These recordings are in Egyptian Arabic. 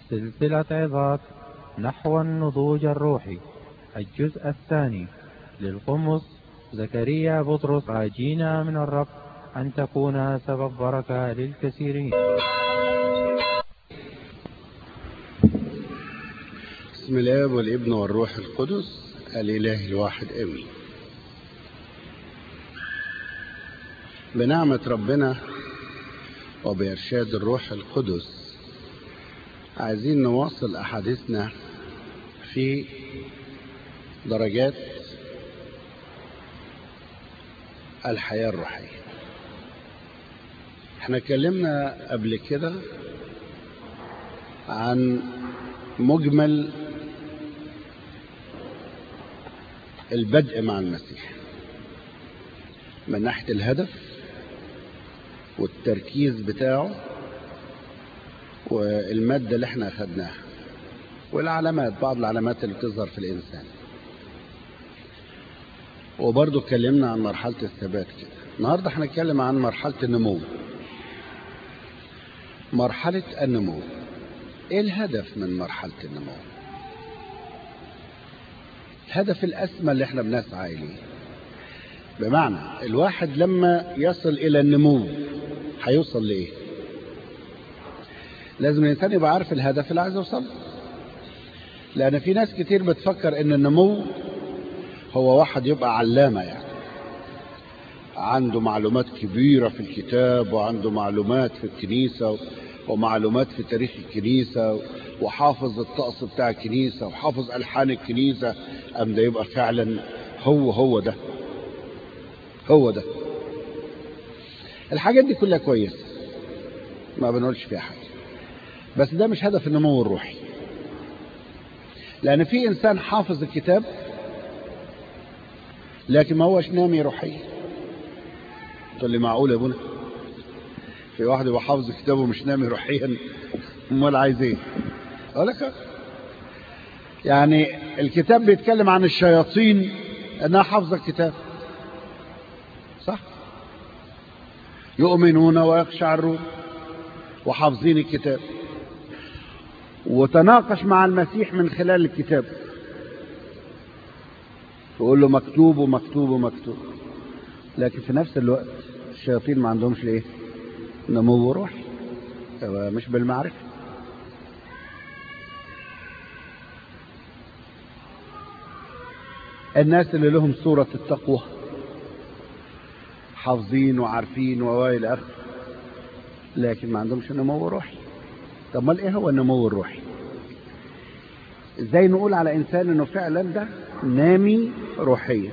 سلسلة عظات نحو النضوج الروحي الجزء الثاني للقمص زكريا بطرس راجينا من الرب أن تكون سبب بركة للكثيرين بسم الله والابن والروح القدس الإله الواحد آمين بنعمة ربنا وبإرشاد الروح القدس عايزين نواصل أحاديثنا في درجات الحياة الروحية احنا اتكلمنا قبل كده عن مجمل البدء مع المسيح من ناحية الهدف والتركيز بتاعه والمادة اللي احنا أخدناها والعلامات بعض العلامات اللي بتظهر في الإنسان وبرضه اتكلمنا عن مرحلة الثبات كده النهاردة هنتكلم عن مرحلة النمو مرحلة النمو ايه الهدف من مرحلة النمو الهدف الأسمى اللي احنا بنسعى إليه بمعنى الواحد لما يصل إلى النمو هيوصل لإيه لازم الإنسان يبقى عارف الهدف اللي عايز يوصل لأن في ناس كتير بتفكر إن النمو هو واحد يبقى علامة يعني عنده معلومات كبيرة في الكتاب وعنده معلومات في الكنيسة ومعلومات في تاريخ الكنيسة وحافظ الطقس بتاع الكنيسة وحافظ ألحان الكنيسة أم ده يبقى فعلا هو هو ده هو ده الحاجات دي كلها كويسة ما بنقولش فيها حاجة بس ده مش هدف النمو الروحي لأن في إنسان حافظ الكتاب لكن ما هوش نامي روحيا تقول لي معقول يا ابونا في واحد يبقى حافظ كتابه ومش نامي روحيا امال عايز ايه اقول لك يعني الكتاب بيتكلم عن الشياطين انها حافظه الكتاب صح يؤمنون ويخشعرون وحافظين الكتاب وتناقش مع المسيح من خلال الكتاب يقول له مكتوب ومكتوب ومكتوب لكن في نفس الوقت الشياطين ما عندهمش ايه نمو روحي مش بالمعرفة الناس اللي لهم صورة التقوى حافظين وعارفين ووائل اخر لكن ما عندهمش نمو روحي طب ما ايه هو النمو الروحي ازاي نقول على انسان انه فعلا ده نامي روحيا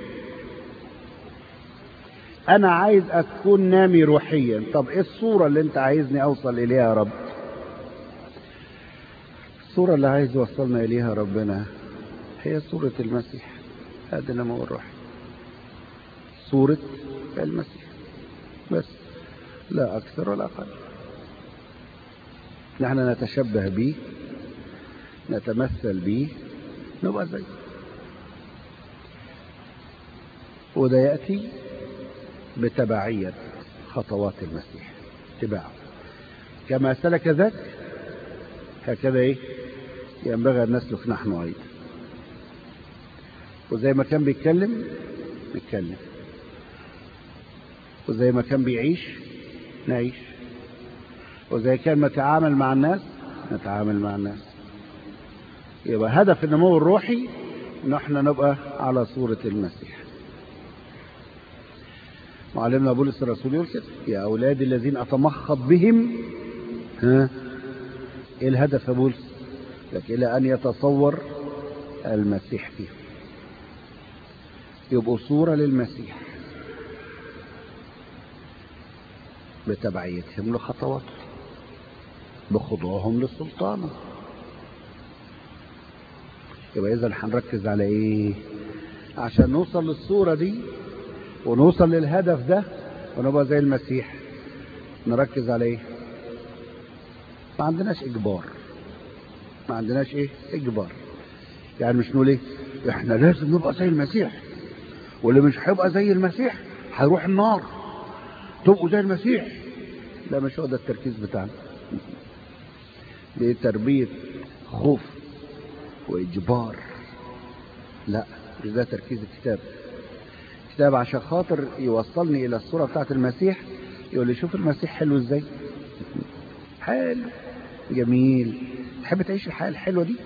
انا عايز اكون نامي روحيا طب ايه الصورة اللي انت عايزني اوصل اليها يا رب الصورة اللي عايز يوصلنا اليها ربنا هي صورة المسيح هذا النمو الروحي صورة المسيح بس لا اكثر ولا اقل نحن نتشبه به نتمثل به نبقى زيه وده يأتي بتبعية خطوات المسيح اتباعه كما سلك ذاك هكذا ايه ينبغي أن نسلك نحن أيضا وزي ما كان بيتكلم نتكلم وزي ما كان بيعيش نعيش وزي كان نتعامل مع الناس نتعامل مع الناس يبقى هدف النمو الروحي ان احنا نبقى على صورة المسيح معلمنا بولس الرسول يقول كده يا أولادي الذين أتمخض بهم ها إيه الهدف يا بولس لك إلى أن يتصور المسيح فيهم يبقوا صورة للمسيح بتبعيتهم لخطواته بخضوعهم للسلطانة يبقى إذا هنركز على إيه عشان نوصل للصورة دي ونوصل للهدف ده ونبقى زي المسيح نركز على ايه ما عندناش اجبار ما عندناش ايه اجبار يعني مش نقول ايه احنا لازم نبقى زي المسيح واللي مش هيبقى زي المسيح هيروح النار تبقوا زي المسيح لا مش هو ده التركيز بتاعنا دي تربية خوف وإجبار لا مش ده تركيز الكتاب الكتاب عشان خاطر يوصلني إلى الصورة بتاعت المسيح يقول لي شوف المسيح حلو ازاي حلو جميل تحب تعيش الحياة الحلوة دي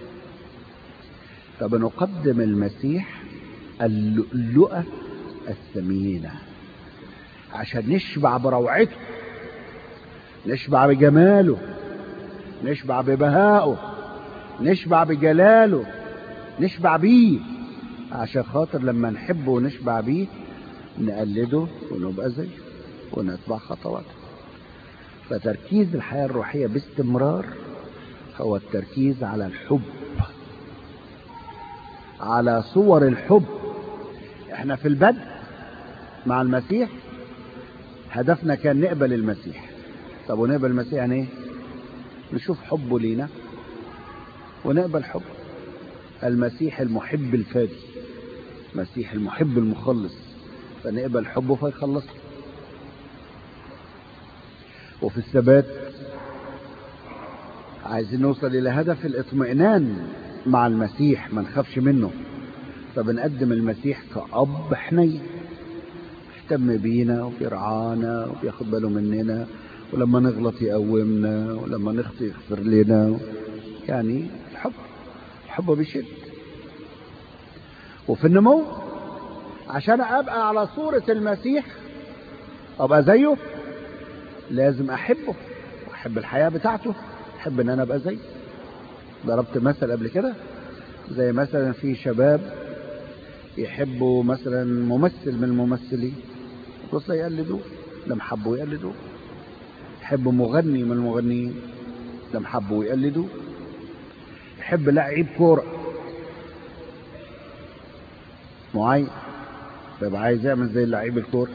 طب نقدم المسيح اللؤلؤة الثمينة عشان نشبع بروعته نشبع بجماله نشبع ببهائه نشبع بجلاله نشبع بيه عشان خاطر لما نحبه ونشبع بيه نقلده ونبقى زيه ونتبع خطواته فتركيز الحياة الروحية باستمرار هو التركيز على الحب على صور الحب احنا في البدء مع المسيح هدفنا كان نقبل المسيح طب ونقبل المسيح يعني ايه نشوف حبه لينا ونقبل حبه المسيح المحب الفادي المسيح المحب المخلص فنقبل حبه فيخلصنا وفي الثبات عايزين نوصل الى هدف الاطمئنان مع المسيح ما نخافش منه فبنقدم المسيح كأب حنين يهتم بينا وبيرعانا وبياخد باله مننا ولما نغلط يقومنا ولما نخطي يغفر لنا يعني الحب الحب بيشد وفي النمو عشان ابقى على صورة المسيح ابقى زيه لازم احبه واحب الحياة بتاعته احب ان انا ابقى زيه ضربت مثل قبل كده زي مثلا في شباب يحبوا مثلا ممثل من الممثلين بص يقلدوه لما حبوا يقلدوه يحبوا مغني من المغنيين لما حبوا يقلدوه يحب لعيب كوره معين بيبقى عايز يعمل زي لعيب الكوره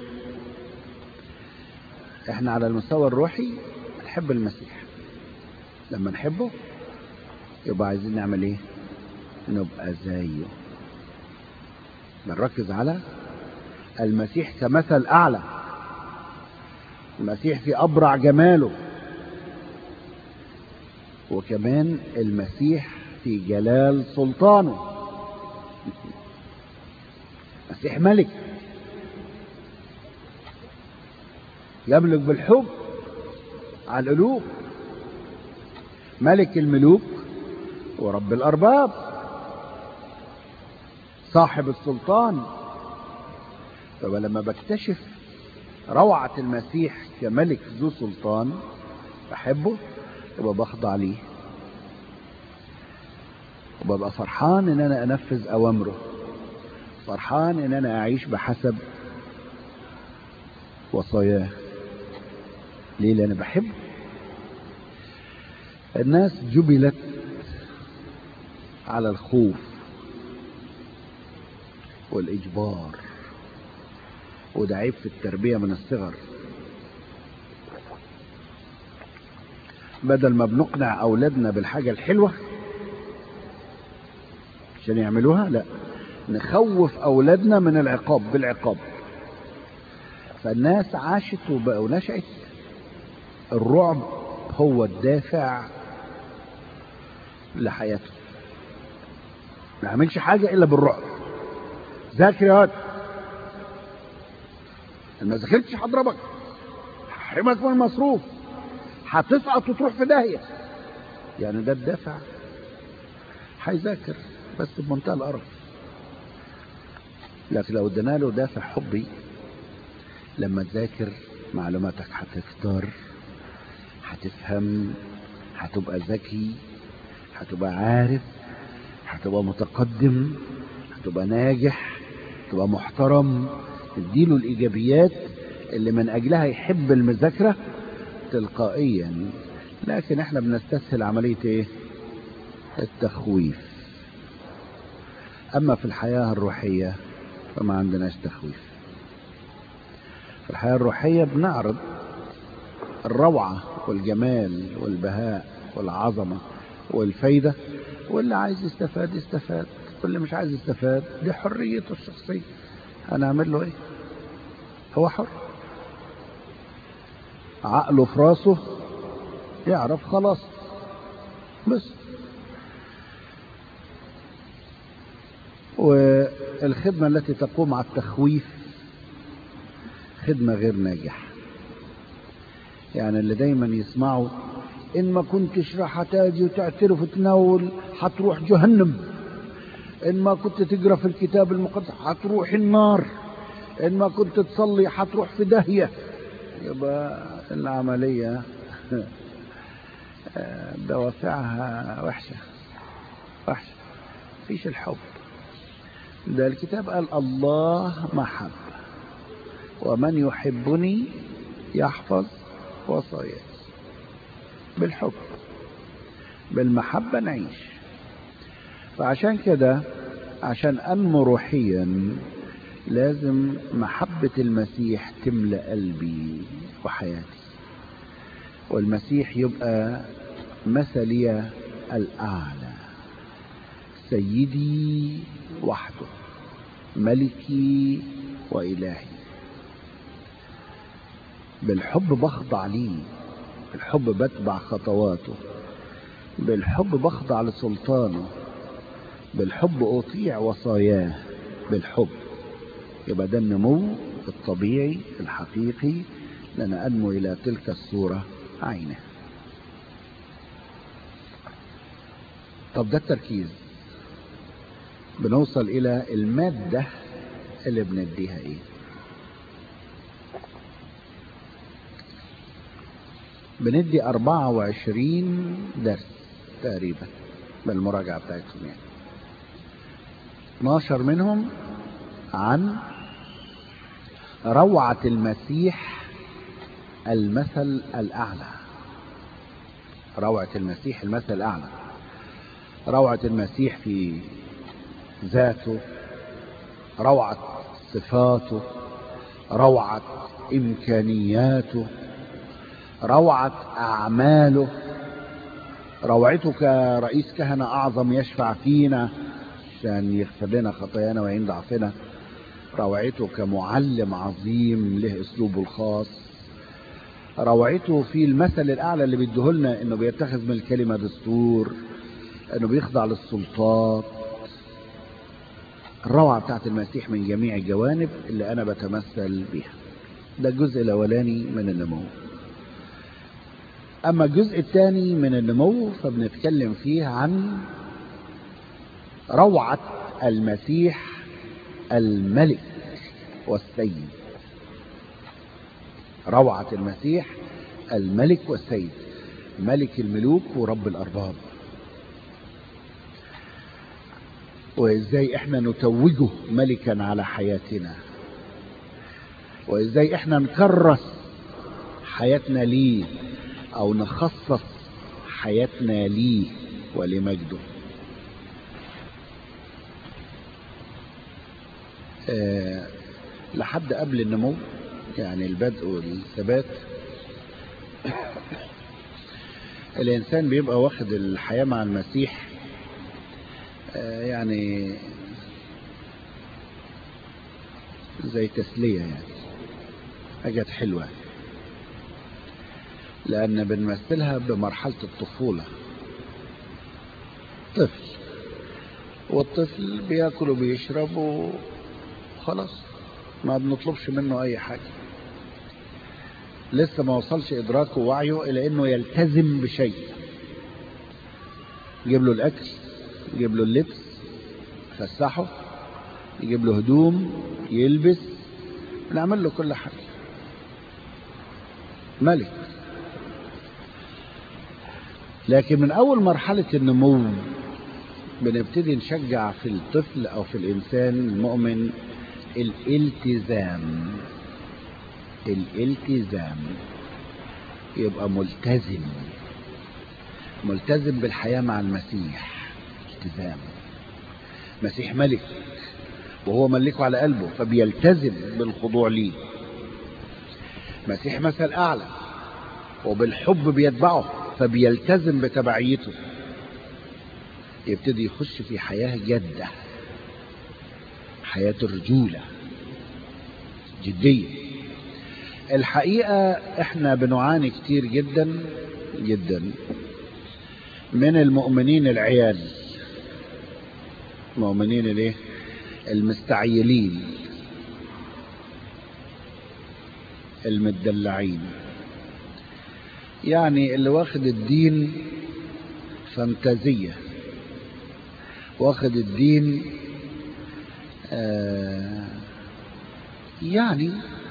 احنا على المستوى الروحي نحب المسيح لما نحبه يبقى عايزين نعمل ايه نبقى زيه بنركز على المسيح كمثل اعلى المسيح في ابرع جماله وكمان المسيح في جلال سلطانه مسيح ملك يملك بالحب على القلوب ملك الملوك ورب الأرباب صاحب السلطان فلما بكتشف روعة المسيح كملك ذو سلطان بحبه يبقى بخضع ليه وببقى فرحان ان انا انفذ اوامره فرحان ان انا اعيش بحسب وصاياه ليه لان بحبه الناس جبلت على الخوف والإجبار وده عيب في التربية من الصغر بدل ما بنقنع أولادنا بالحاجة الحلوة عشان يعملوها لا نخوف أولادنا من العقاب بالعقاب فالناس عاشت وبقوا نشأت الرعب هو الدافع لحياته ما يعملش حاجة إلا بالرعب ذاكر يا واد ما ذاكرتش هضربك هحرمك من المصروف هتسقط وتروح في داهية يعني ده الدافع هيذاكر بس بمنتهى القرف لكن لو ادينا له دافع حبي لما تذاكر معلوماتك هتكتر هتفهم هتبقى ذكي هتبقى عارف هتبقى متقدم هتبقى ناجح هتبقى محترم تديله الايجابيات اللي من اجلها يحب المذاكره تلقائيا لكن احنا بنستسهل عمليه ايه التخويف اما في الحياه الروحيه فما عندناش تخويف في الحياه الروحيه بنعرض الروعه والجمال والبهاء والعظمه والفايده واللي عايز يستفاد يستفاد واللي مش عايز يستفاد دي حريته الشخصيه هنعمل له ايه هو حر عقله في راسه يعرف خلاص بس والخدمة التي تقوم على التخويف خدمة غير ناجحة يعني اللي دايما يسمعوا إن ما كنتش راح هتاجي وتعترف وتناول هتروح جهنم إن ما كنت تقرأ في الكتاب المقدس هتروح النار إن ما كنت تصلي هتروح في داهية يبقى العملية دوافعها وحشة وحشة فيش الحب ده الكتاب قال الله محب ومن يحبني يحفظ وصاياي بالحب بالمحبة نعيش فعشان كده عشان أنمو روحيا لازم محبة المسيح تملأ قلبي وحياتي والمسيح يبقى مثلي الأعلى سيدي وحده ملكي وإلهي بالحب بخضع ليه بالحب بتبع خطواته بالحب بخضع لسلطانه بالحب أطيع وصاياه بالحب يبقى ده النمو الطبيعي الحقيقي لأن أنمو إلى تلك الصورة عينه طب ده التركيز بنوصل إلى المادة اللي بنديها إيه بندي 24 درس تقريبا بالمراجعة بتاعتهم يعني 12 منهم عن روعة المسيح المثل الأعلى روعة المسيح المثل الأعلى روعة المسيح في ذاته روعة صفاته روعة إمكانياته روعة أعماله روعته كرئيس كهنة أعظم يشفع فينا عشان يغفر لنا خطايانا ويعين ضعفنا روعته كمعلم عظيم له أسلوبه الخاص روعته في المثل الأعلى اللي بيديهولنا إنه بيتخذ من الكلمة دستور إنه بيخضع للسلطات الروعة بتاعت المسيح من جميع الجوانب اللي أنا بتمثل بيها ده الجزء الأولاني من النمو أما الجزء الثاني من النمو فبنتكلم فيه عن روعة المسيح الملك والسيد روعة المسيح الملك والسيد ملك الملوك ورب الأرباب وإزاي إحنا نتوجه ملكا على حياتنا وإزاي إحنا نكرس حياتنا ليه أو نخصص حياتنا ليه ولمجده أه لحد قبل النمو يعني البدء والثبات الإنسان بيبقى واخد الحياة مع المسيح أه يعني زي تسلية يعني حاجات حلوة لأن بنمثلها بمرحلة الطفولة طفل والطفل بياكل وبيشرب وخلاص ما بنطلبش منه أي حاجة لسه ما وصلش إدراكه ووعيه إلى أنه يلتزم بشيء يجيب له الأكل يجيب له اللبس يفسحه يجيب له هدوم يلبس نعمل له كل حاجة ملك لكن من أول مرحلة النمو بنبتدي نشجع في الطفل أو في الإنسان المؤمن الالتزام الالتزام يبقى ملتزم ملتزم بالحياة مع المسيح التزام مسيح ملك وهو ملكه على قلبه فبيلتزم بالخضوع ليه مسيح مثل أعلى وبالحب بيتبعه فبيلتزم بتبعيته يبتدي يخش في حياة جادة حياة الرجولة جدية الحقيقة احنا بنعاني كتير جدا جدا من المؤمنين العيال مؤمنين الايه المستعيلين المدلعين يعني اللي واخد الدين فانتازية واخد الدين آه يعني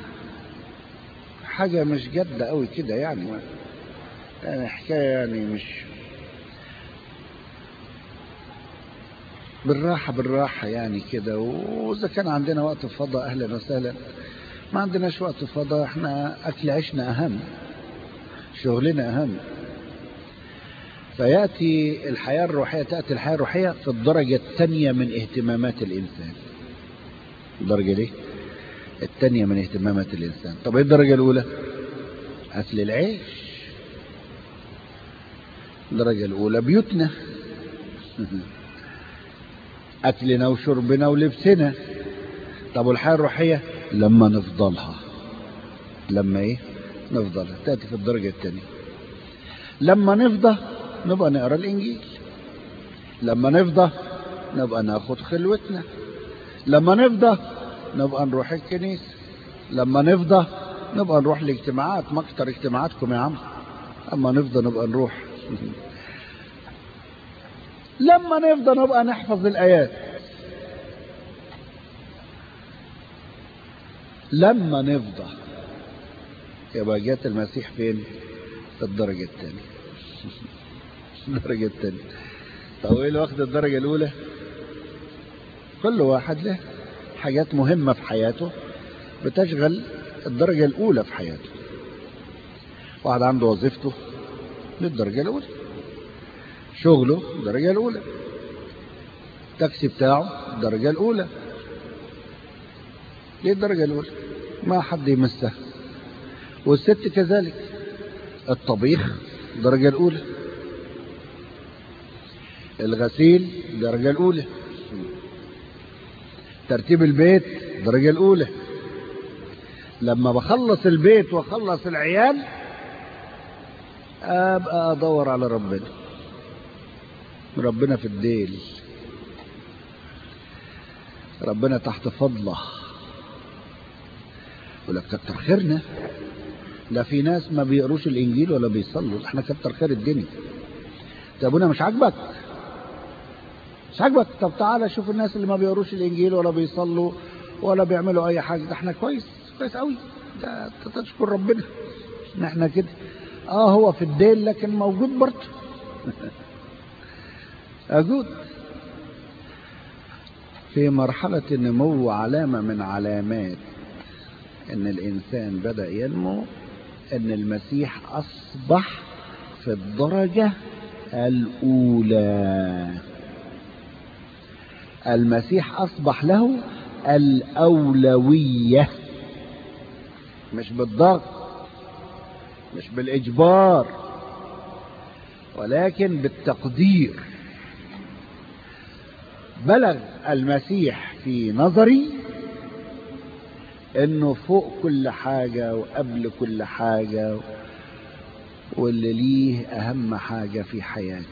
حاجة مش جادة قوي كده يعني يعني حكاية يعني مش بالراحة بالراحة يعني كده وإذا كان عندنا وقت فضاء أهلا وسهلا ما عندناش وقت فضاء احنا أكل عيشنا أهم شغلنا أهم فيأتي الحياة الروحية تأتي الحياة الروحية في الدرجة الثانية من اهتمامات الإنسان الدرجة دي الثانية من اهتمامات الإنسان طب ايه الدرجة الأولى أكل العيش الدرجة الأولى بيوتنا أكلنا وشربنا ولبسنا طب والحياة الروحية لما نفضلها لما ايه نفضلها تأتي في الدرجة الثانية لما نفضى نبقى نقرا الإنجيل لما نفضى نبقى ناخد خلوتنا لما نفضى نبقى نروح الكنيسة لما نفضى نبقى نروح الاجتماعات ما اكتر اجتماعاتكم يا عم اما نفضى نبقى نروح لما نفضى نبقى نحفظ الآيات لما نفضى يبقى جات المسيح فين في الدرجة الثانية الدرجة الثانية طب ايه اللي واخد الدرجة الأولى كل واحد له حاجات مهمة في حياته بتشغل الدرجة الأولى في حياته واحد عنده وظيفته للدرجة الأولى شغله الدرجة الأولى التاكسي بتاعه الدرجة الأولى ليه الدرجة الأولى ما حد يمسها والست كذلك الطبيخ الدرجة الأولى الغسيل الدرجة الأولى ترتيب البيت الدرجة الأولى لما بخلص البيت واخلص العيال ابقى ادور على ربنا ربنا في الديل ربنا تحت فضله ولك كتر خيرنا لا في ناس ما بيقروش الانجيل ولا بيصلوا احنا كتر خير الدنيا طب ابونا مش عاجبك مش عاجبك طب تعالى شوف الناس اللي ما بيقروش الانجيل ولا بيصلوا ولا بيعملوا اي حاجه ده احنا كويس كويس قوي ده تشكر ربنا ان احنا كده اه هو في الديل لكن موجود برضه موجود في مرحلة النمو علامة من علامات ان الانسان بدأ ينمو ان المسيح اصبح في الدرجة الاولى المسيح اصبح له الاولوية مش بالضغط مش بالاجبار ولكن بالتقدير بلغ المسيح في نظري انه فوق كل حاجة وقبل كل حاجة واللي ليه اهم حاجة في حياتي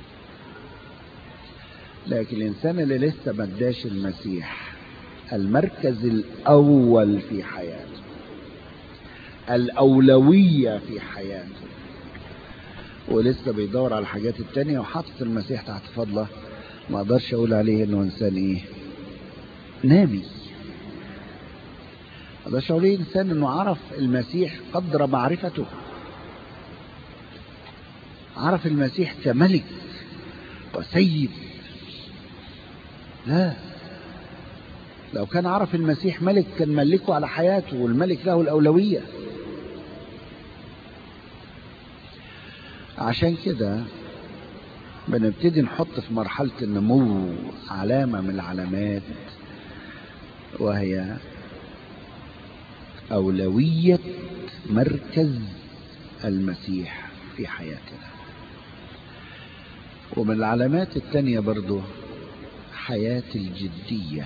لكن الانسان اللي لسه ما اداش المسيح المركز الاول في حياته الاولوية في حياته ولسه بيدور على الحاجات التانية وحاطط المسيح تحت فضله ما اقدرش اقول عليه انه انسان ايه نامي ما اقدرش اقول عليه انسان انه عرف المسيح قدر معرفته عرف المسيح كملك وسيد لا لو كان عرف المسيح ملك كان ملكه على حياته والملك له الأولوية عشان كده بنبتدي نحط في مرحلة النمو علامة من العلامات وهي أولوية مركز المسيح في حياتنا ومن العلامات التانية برضو حياة الجدية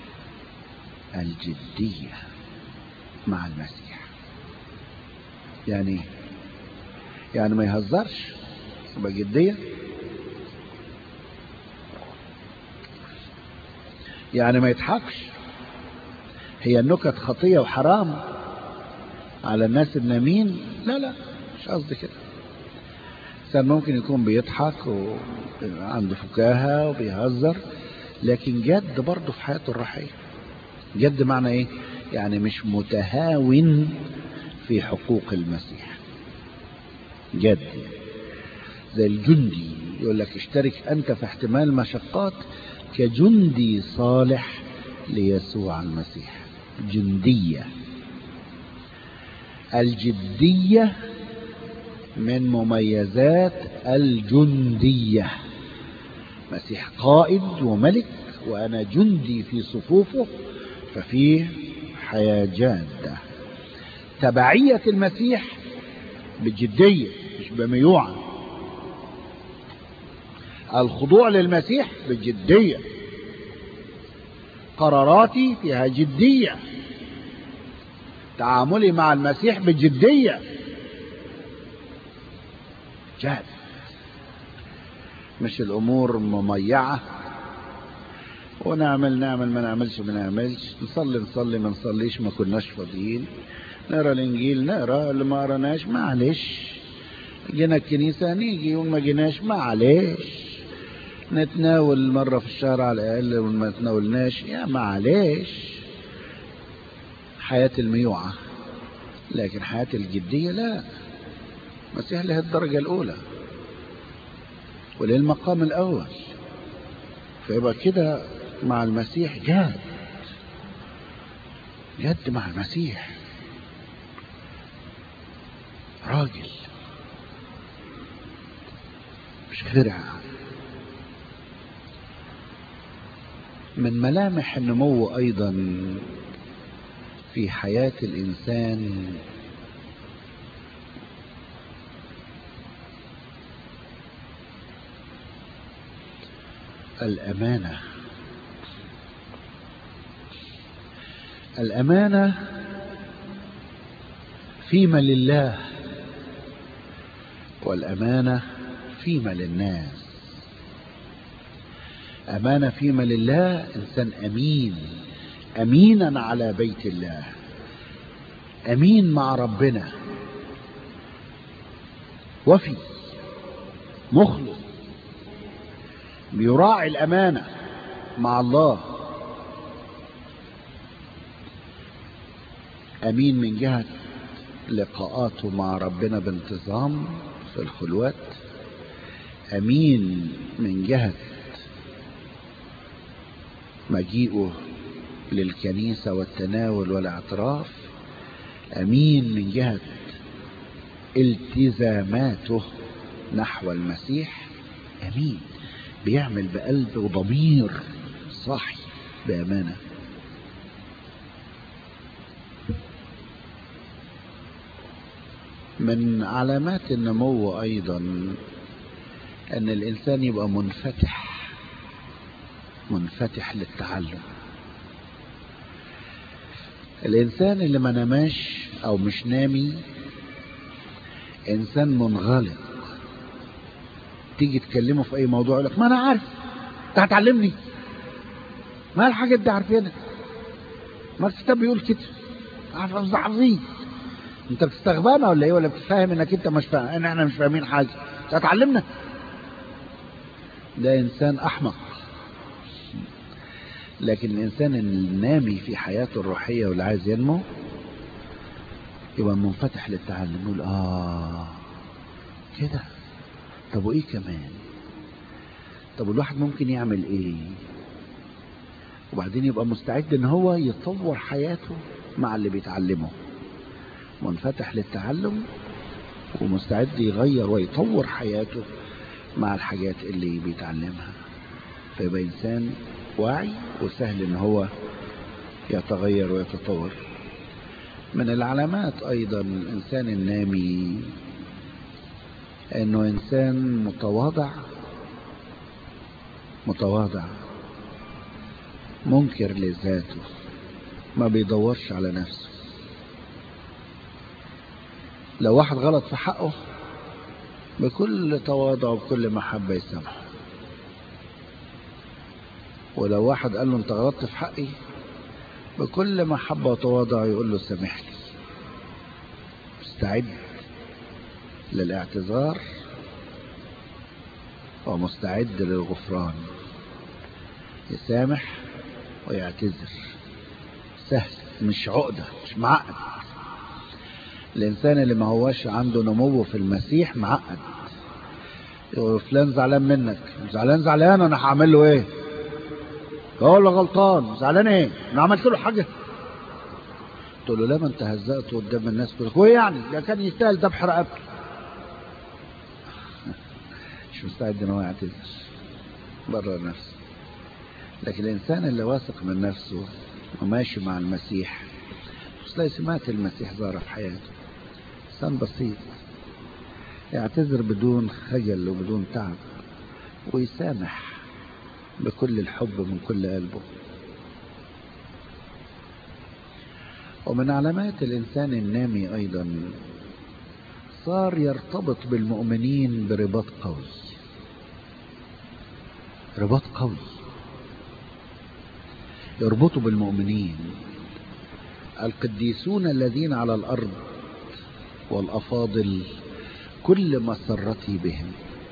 الجدية مع المسيح يعني يعني ما يهزرش يبقى جدية يعني ما يضحكش هي النكت خطية وحرام على الناس النامين لا لا مش قصدي كده الإنسان ممكن يكون بيضحك وعنده فكاهة وبيهزر لكن جد برضه في حياته الروحية جد معنى ايه يعني مش متهاون في حقوق المسيح جد زي الجندي يقول لك اشترك انت في احتمال مشقات كجندي صالح ليسوع المسيح جندية الجدية من مميزات الجندية مسيح قائد وملك وأنا جندي في صفوفه ففيه حياة جادة تبعية المسيح بجدية مش بميوعة الخضوع للمسيح بجدية قراراتي فيها جدية تعاملي مع المسيح بجدية جاد مش الأمور مميعة ونعمل نعمل ما نعملش ما نعملش نصلي نصلي ما نصليش ما كناش فاضيين نقرا الانجيل نقرا اللي ما قراناش معلش جينا الكنيسة نيجي وما جيناش معلش نتناول مرة في الشهر على الأقل وما تناولناش يا معلش حياة الميوعة لكن حياة الجدية لا مسيح له الدرجة الأولى وللمقام الأول فيبقى كده مع المسيح جاد جد مع المسيح راجل مش خرع من ملامح النمو أيضا في حياة الإنسان الأمانة الأمانة فيما لله والأمانة فيما للناس أمانة فيما لله إنسان أمين أمينا على بيت الله أمين مع ربنا وفي مخلص بيراعي الأمانة مع الله أمين من جهة لقاءاته مع ربنا بانتظام في الخلوات أمين من جهة مجيئه للكنيسة والتناول والاعتراف أمين من جهة التزاماته نحو المسيح أمين بيعمل بقلب وضمير صاحي بأمانة من علامات النمو أيضا أن الإنسان يبقى منفتح منفتح للتعلم الإنسان اللي ما نماش أو مش نامي إنسان منغلق تيجي تكلمه في أي موضوع يقول لك ما أنا عارف أنت هتعلمني ما الحاجات دي عارفينها ما الكتاب بيقول كده عارف عظيم انت بتستغبانا ولا ايه ولا بتفهم انك انت مش فاهم ان احنا مش فاهمين حاجه انت هتعلمنا ده انسان احمق لكن الانسان النامي في حياته الروحيه واللي عايز ينمو يبقى منفتح للتعلم يقول اه كده طب وايه كمان طب الواحد ممكن يعمل ايه وبعدين يبقى مستعد ان هو يطور حياته مع اللي بيتعلمه منفتح للتعلم ومستعد يغير ويطور حياته مع الحاجات اللي بيتعلمها فيبقى انسان واعي وسهل ان هو يتغير ويتطور من العلامات ايضا الانسان النامي انه انسان متواضع متواضع منكر لذاته ما بيدورش على نفسه لو واحد غلط في حقه بكل تواضع وبكل محبة يسامحه ولو واحد قال له انت غلطت في حقي بكل محبة وتواضع يقول له سامحني مستعد للاعتذار ومستعد للغفران يسامح ويعتذر سهل مش عقدة مش معقد الإنسان اللي ما هواش عنده نمو في المسيح معقد يقول فلان زعلان منك زعلان زعلان أنا هعمل له إيه هو اللي غلطان زعلان إيه أنا عملت له حاجة تقول له لا ما أنت هزقته قدام الناس كلها هو يعني ده كان يستاهل ذبح رقبته مش مستعد إن هو يعتذر بره نفسه لكن الإنسان اللي واثق من نفسه وماشي مع المسيح تلاقي سمات المسيح ظاهرة في حياته إنسان بسيط يعتذر بدون خجل وبدون تعب ويسامح بكل الحب من كل قلبه ومن علامات الإنسان النامي أيضا صار يرتبط بالمؤمنين برباط قوي رباط قوي يربطوا بالمؤمنين القديسون الذين على الأرض والأفاضل كل مسرتي بهم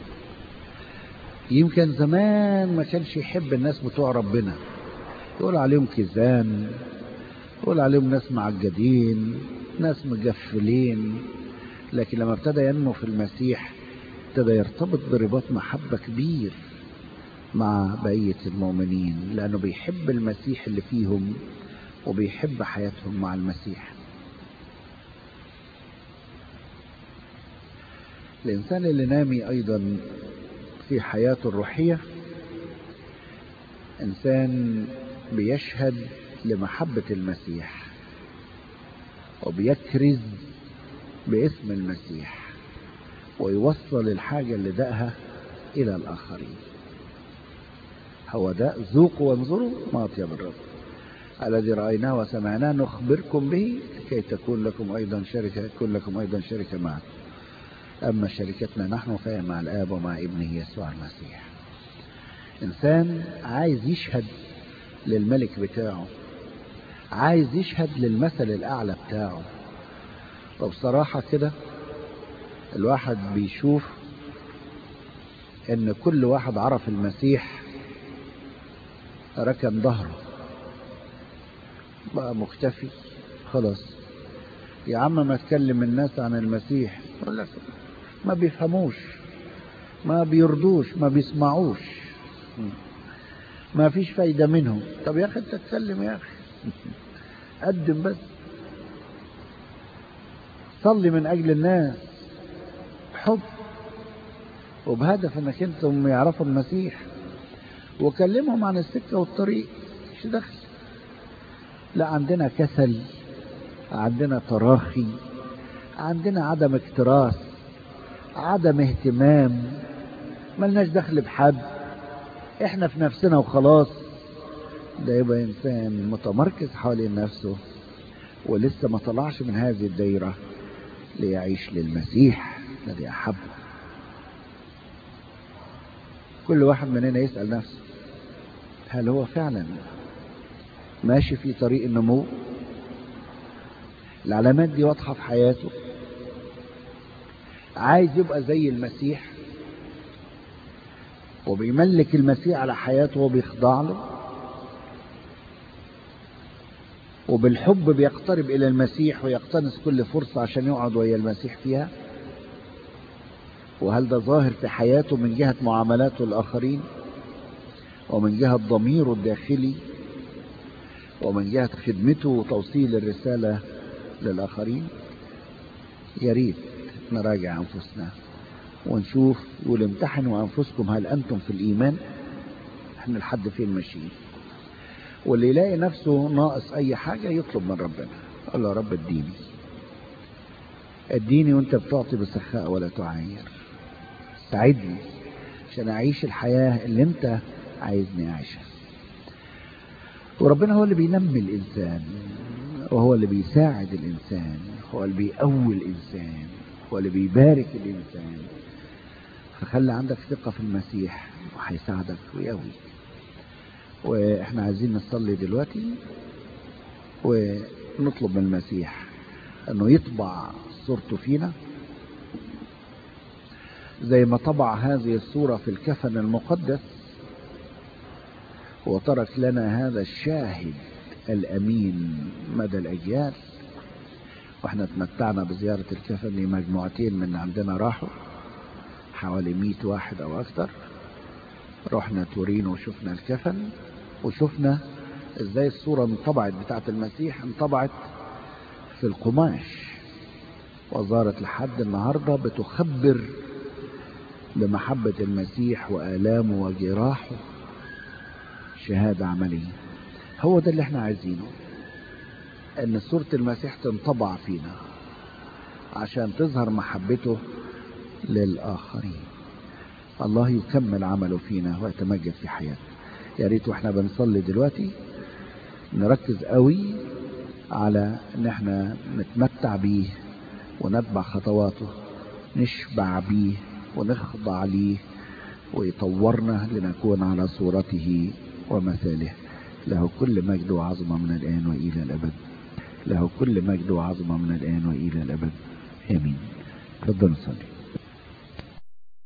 يمكن زمان ما كانش يحب الناس بتوع ربنا يقول عليهم كذان يقول عليهم ناس معجدين ناس مجفلين لكن لما ابتدى ينمو في المسيح ابتدى يرتبط برباط محبة كبير مع بقية المؤمنين لأنه بيحب المسيح اللي فيهم وبيحب حياتهم مع المسيح الإنسان اللي نامي أيضا في حياته الروحية إنسان بيشهد لمحبة المسيح وبيكرز باسم المسيح ويوصل الحاجة اللي دقها إلى الآخرين هو ده ذوقوا وانظروا ما أطيب الرب الذي رأيناه وسمعناه نخبركم به كي تكون لكم أيضا شركة يكون لكم أيضا شركة معه أما شركتنا نحن فهي مع الآب ومع ابنه يسوع المسيح إنسان عايز يشهد للملك بتاعه عايز يشهد للمثل الأعلى بتاعه وبصراحة كده الواحد بيشوف ان كل واحد عرف المسيح ركن ظهره بقى مختفي خلاص يا عم ما تكلم الناس عن المسيح يقول لك ما بيفهموش ما بيرضوش ما بيسمعوش ما فيش فايدة منهم طب يا أخي تتكلم يا أخي قدم بس صلي من أجل الناس حب وبهدف انك انتم يعرفوا المسيح وكلمهم عن السكة والطريق مش دخل لا عندنا كسل عندنا تراخي عندنا عدم اكتراث عدم اهتمام ملناش دخل بحد احنا في نفسنا وخلاص ده يبقى انسان متمركز حوالين نفسه ولسه ما طلعش من هذه الدايرة ليعيش للمسيح الذي أحبه كل واحد مننا يسأل نفسه هل هو فعلا ماشي في طريق النمو العلامات دي واضحة في حياته عايز يبقى زي المسيح وبيملك المسيح على حياته وبيخضع له وبالحب بيقترب إلى المسيح ويقتنص كل فرصة عشان يقعد ويا المسيح فيها وهل ده ظاهر في حياته من جهة معاملاته الآخرين ومن جهة ضميره الداخلي ومن جهة خدمته وتوصيل الرسالة للآخرين يا ريت نراجع أنفسنا ونشوف يقول امتحنوا أنفسكم هل أنتم في الإيمان احنا لحد فين ماشيين واللي يلاقي نفسه ناقص أي حاجة يطلب من ربنا قال له يا رب اديني اديني وانت بتعطي بسخاء ولا تعاير ساعدني عشان أعيش الحياة اللي انت عايزني أعيشها وربنا هو اللي بينمي الإنسان وهو اللي بيساعد الإنسان هو اللي بيقوي الإنسان هو اللي بيبارك الإنسان فخلي عندك ثقة في المسيح وهيساعدك ويقويك واحنا عايزين نصلي دلوقتي ونطلب من المسيح انه يطبع صورته فينا زي ما طبع هذه الصورة في الكفن المقدس وترك لنا هذا الشاهد الأمين مدى الأجيال واحنا تمتعنا بزيارة الكفن لمجموعتين من عندنا راحوا حوالي مئة واحد أو أكثر رحنا تورين وشفنا الكفن وشفنا ازاي الصورة انطبعت بتاعت المسيح انطبعت في القماش وظهرت لحد النهاردة بتخبر بمحبة المسيح وآلامه وجراحه شهادة عملية هو ده اللي احنا عايزينه ان صورة المسيح تنطبع فينا عشان تظهر محبته للآخرين الله يكمل عمله فينا ويتمجد في حياتنا يا ريت واحنا بنصلي دلوقتي نركز قوي على ان احنا نتمتع بيه ونتبع خطواته نشبع بيه ونخضع ليه ويطورنا لنكون على صورته ومثاله له كل مجد وعظمة من الآن وإلى الأبد له كل مجد وعظمة من الآن وإلى الأبد آمين تفضل نصلي